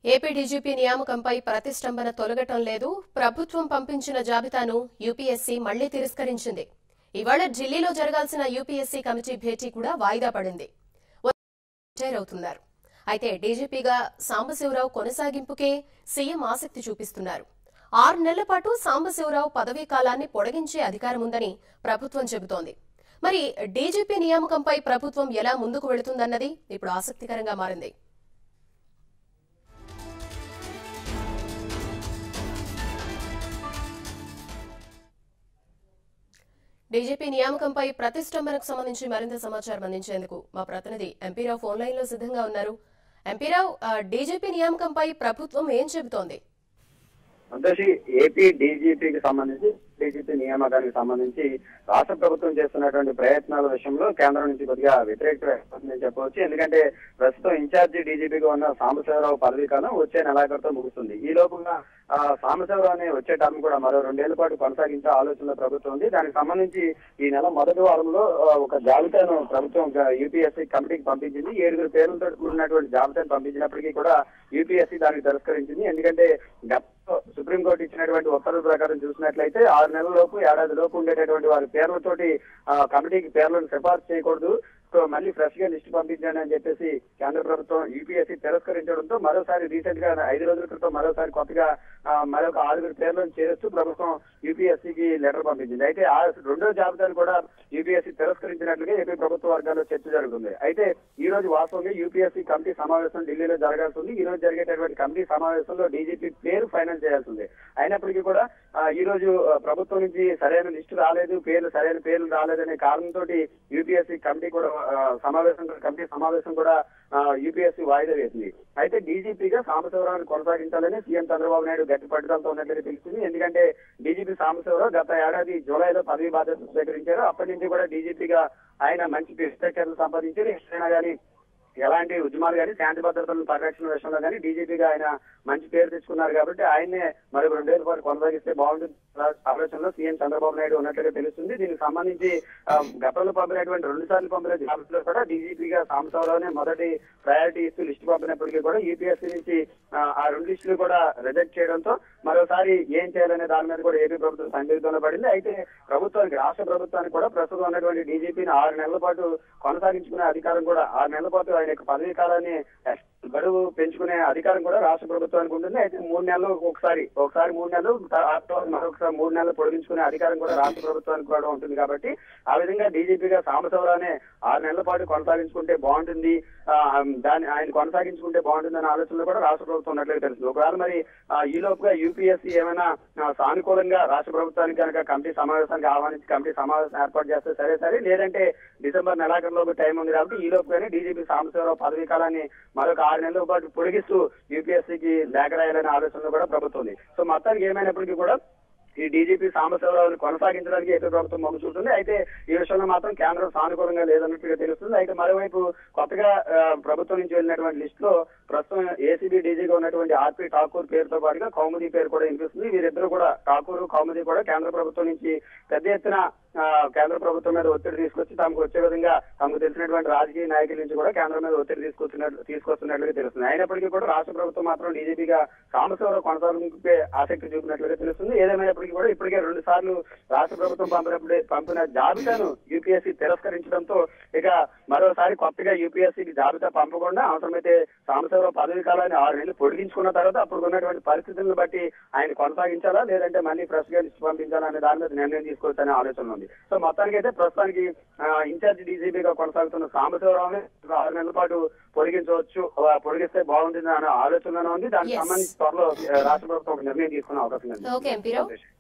AP DGP నియామకంపై ప్రతిష్టంభన తొలగటం లేదు ప్రభుత్వం పంపించిన జాబితాను యూపీఎస్సీ మళ్లీ తిరస్కరించింది ఇవాళ ఢిల్లీలో జరగాల్సిన యూపీఎస్సీ కమిటీ భేటీ కూడా వాయిదా పడింది రిటైర్ అవుతున్నారు అయితే డీజీపీగా సాంబశివరావు కొనసాగింపుకే సీఎం ఆసక్తి చూపిస్తున్నారు ఆరు నెలల పాటు సాంబశివరావు పదవీ కాలాన్ని పొడిగించే అధికారం ఉందని ప్రభుత్వం చెబుతోంది మరి డీజీపీ నియామకంపై ప్రభుత్వం ఎలా ముందుకు వెళుతుందన్నది ఇప్పుడు ఆసక్తికరంగా మారింది డీజీపీ నియామకంపై ప్రతిష్టంభనకు సంబంధించి మరింత సమాచారం అందించేందుకు మా ప్రతినిధి ఎంపీరావు ఫోన్ లైన్ లో సిద్ధంగా ఉన్నారు ఎంపీరావు ఆ, డీజీపీ నియామకంపై ప్రభుత్వం ఏం చెబుతోంది సంతోషి ఏపీ డీజీపీకి సంబంధించి డీజీపీ నియామకానికి సంబంధించి రాష్ట్ర ప్రభుత్వం చేస్తున్నటువంటి ప్రయత్నాల విషయంలో కేంద్రం నుంచి కొద్దిగా వ్యతిరేకత వస్తుందని చెప్పవచ్చు ఎందుకంటే ప్రస్తుతం ఇన్ఛార్జి డీజీపీగా ఉన్న సాంబశివరావు పదవీ కాలం వచ్చే నెలాఖరుతో ముగుస్తుంది ఈ లోపుగా ఆ, సాంబశివరావు అనే వచ్చే టర్మ్ కూడా మరో రెండేళ్ల పాటు కొనసాగించే ఆలోచనలో ప్రభుత్వం ఉంది దానికి సంబంధించి ఈ నెల మొదటి వారంలో ఆ, ఒక జాబితాను ప్రభుత్వం యూపీఎస్సీ కమిటీకి పంపించింది ఏడుగురు పేర్లతో కూడినటువంటి జాబితాను పంపించినప్పటికీ కూడా యూపీఎస్సీ దానికి తిరస్కరించింది ఎందుకంటే గత సుప్రీంకోర్టు ఇచ్చినటువంటి ఉత్తర్వుల ప్రకారం చూసినట్లయితే ఆరు నెలల లోపు ఏడాది లోపు ఉండేటటువంటి వారి పేర్లతోటి ఆ, కమిటీకి పేర్లను సిఫార్సు చేయకూడదు సో మళ్ళీ ఫ్రెష్ గా లిస్ట్ పంపించండి అని చెప్పేసి కేంద్ర ప్రభుత్వం యూపీఎస్సీ తిరస్కరించడంతో మరోసారి రీసెంట్ గా ఐదు రోజుల క్రితం మరోసారి కొత్తగా ఆ, మరొక ఆరుగురు పేర్లను చేరుస్తూ ప్రభుత్వం యూపీఎస్సీకి లెటర్ పంపించింది అయితే ఆ రెండో జాబితాను కూడా యూపీఎస్సీ తిరస్కరించినట్లుగా ఏపీ ప్రభుత్వ వర్గాల్లో చర్చ జరుగుతుంది అయితే ఈ రోజు వాస్తవంగా యూపీఎస్సీ కమిటీ సమావేశం ఢిల్లీలో జరగాల్సి ఉంది ఈ రోజు జరిగేటటువంటి కమిటీ సమావేశంలో డీజీపీ పేరు ఫైనల్ చేయాల్సి ఉంది అయినప్పటికీ కూడా ఆ, ఈ రోజు ఆ, ప్రభుత్వం నుంచి సరైన లిస్టు రాలేదు పేర్లు సరైన పేర్లు రాలేదనే కారణంతో యూపీఎస్సీ కమిటీ కూడా ఆ, సమావేశం కమిటీ సమావేశం కూడా యూపీఎస్సీ వాయిదా వేసింది అయితే డీజీపీగా సాంబశివరావుని కొనసాగించాలని సీఎం చంద్రబాబు నాయుడు గట్టి పట్టుదలతో ఉన్నట్లుగా తెలిసింది ఎందుకంటే డీజీపీ సాంబశివరావు గత ఏడాది జూలైలో పదవి బాధ్యతలు స్వీకరించారు అప్పటి నుంచి కూడా డీజీపీగా ఆయన మంచి ప్రత్యేకతలు సంపాదించారు ఎక్కడైనా కానీ ఎలాంటి ఉద్యమాలు కానీ శాంతి భద్రతల పరిరక్షణ విషయంలో కానీ డీజీపీగా ఆయన మంచి పేరు తెచ్చుకున్నారు కాబట్టి ఆయన్నే మరి రెండేళ్ల పాటు కొనసాగిస్తే బాగుంటుంది ఆలోచనలో సీఎం చంద్రబాబు నాయుడు ఉన్నట్లుగా తెలుస్తుంది దీనికి సంబంధించి ఆ, గతంలో పంపినటువంటి రెండు సార్లు పంపిన జాబితాలో కూడా డీజీపీగా సాంబశివరావునే మొదటి ప్రయారిటీ ఇస్తూ లిస్టు పంపినప్పటికీ కూడా యూపీఎస్సీ నుంచి ఆ, ఆ రెండు లిస్టులు కూడా రిజెక్ట్ చేయడంతో మరోసారి ఏం చేయాలనే దాని మీద కూడా ఏపీ ప్రభుత్వం సందిగ్ధంలో పడింది అయితే ప్రభుత్వానికి రాష్ట్ర ప్రభుత్వానికి కూడా ప్రస్తుతం ఉన్నటువంటి డీజీపీని ఆరు నెలల పాటు కొనసాగించుకునే అధికారం కూడా ఆరు నెలల పాటు ఆయన యొక్క పదవీ కాలాన్ని గడువు పెంచుకునే అధికారం కూడా రాష్ట్ర ప్రభుత్వానికి ఉంటుంది అయితే మూడు నెలలు ఒకసారి ఒకసారి మూడు నెలలు ఆ తర్వాత మరొకసారి మూడు నెలలు పొడిగించుకునే అధికారం కూడా రాష్ట్ర ప్రభుత్వానికి కూడా ఉంటుంది కాబట్టి ఆ విధంగా డీజీపీగా సాంబశివరావునే ఆరు నెలల పాటు కొనసాగించుకుంటే బాగుంటుంది ఆ, దాన్ని ఆయన కొనసాగించుకుంటే బాగుంటుంది అనే ఆలోచనలో కూడా రాష్ట్ర ప్రభుత్వం ఉన్నట్లుగా తెలుస్తుంది ఒకవేళ మరి ఆ, ఈ లోపుగా యూపీఎస్సీ ఏమైనా ఆ, సానుకూలంగా రాష్ట్ర ప్రభుత్వానికి కనుక కమిటీ సమావేశానికి ఆహ్వానించి కమిటీ సమావేశం ఏర్పాటు చేస్తే సరే సరే లేదంటే డిసెంబర్ నెలాఖరులోపు టైం ఉంది కాబట్టి ఈ లోపుగానే డీజీపీ సాంబశివరావు పదవీ కాలాన్ని మరొక ఆరు నెలల పాటు పొడిగిస్తూ యూపీఎస్సీకి లేఖ రాయాలనే ఆలోచనలో కూడా ప్రభుత్వం ఉంది సో మొత్తానికి ఏమైనప్పటికీ కూడా ఈ డీజీపీ సాంబశివరావుని కొనసాగించడానికి ఏపీ ప్రభుత్వం మొగ్గు చూస్తుంది అయితే ఈ విషయంలో మాత్రం కేంద్రం సానుకూలంగా లేదన్నట్టుగా తెలుస్తుంది అయితే మరోవైపు కొత్తగా ఆ, ప్రభుత్వం నుంచి వెళ్ళినటువంటి లిస్ట్ లో ప్రస్తుతం ఏసీబీ డీజీగా ఉన్నటువంటి ఆర్పి ఠాకూర్ పేరుతో పాటుగా కౌముది పేరు కూడా వినిపిస్తుంది వీరిద్దరు కూడా ఠాకూర్ కౌముది కూడా కేంద్ర ప్రభుత్వం నుంచి పెద్ద ఎత్తున ఆ, కేంద్ర ప్రభుత్వం మీద ఒత్తిడి తీసుకొచ్చి తమకు వచ్చే విధంగా తమకు తెలిసినటువంటి రాజకీయ నాయకుల నుంచి కూడా కేంద్రం మీద ఒత్తిడి తీసుకొచ్చినట్లు తీసుకొస్తున్నట్లుగా తెలుస్తుంది అయినప్పటికీ కూడా రాష్ట్ర ప్రభుత్వం మాత్రం డీజీపీగా సాంబశివరావు కొనసాగింపే ఆసక్తి చూపినట్లుగా తెలుస్తుంది ఏదేమైనప్పటికీ కూడా ఇప్పటికే రెండు సార్లు రాష్ట్ర ప్రభుత్వం పంపినప్పుడే పంపిన జాబితాను యూపీఎస్సీ తిరస్కరించడంతో ఇక మరోసారి కొత్తగా యూపీఎస్సీకి జాబితా పంపకుండా అవసరమైతే సాంబశివరావు పదవి కాలాన్ని ఆరు నెలలు పొడిగించుకున్న తర్వాత అప్పుడు ఉన్నటువంటి పరిస్థితులను బట్టి ఆయన కొనసాగించాలా లేదంటే మళ్ళీ ఫ్రెష్ గా లిస్ట్ పంపించాలా అనే దాని మీద నిర్ణయం తీసుకోవచ్చనే ఆలోచన ఉంది సో మొత్తానికి అయితే ప్రస్తుతానికి ఆ, ఇన్ఛార్జ్ డీజీపీగా కొనసాగుతున్న సాంబశివరావుని ఆరు నెలల పాటు పొడిగించవచ్చు ఆ, పొడిగిస్తే బాగుంటుంది అనే ఆలోచన ఉంది దానికి Yes. సంబంధించి త్వరలో ఆ, రాష్ట్ర ప్రభుత్వం ఒక నిర్ణయం తీసుకునే అవకాశం ఉంది ఓకే ఎంపీరావు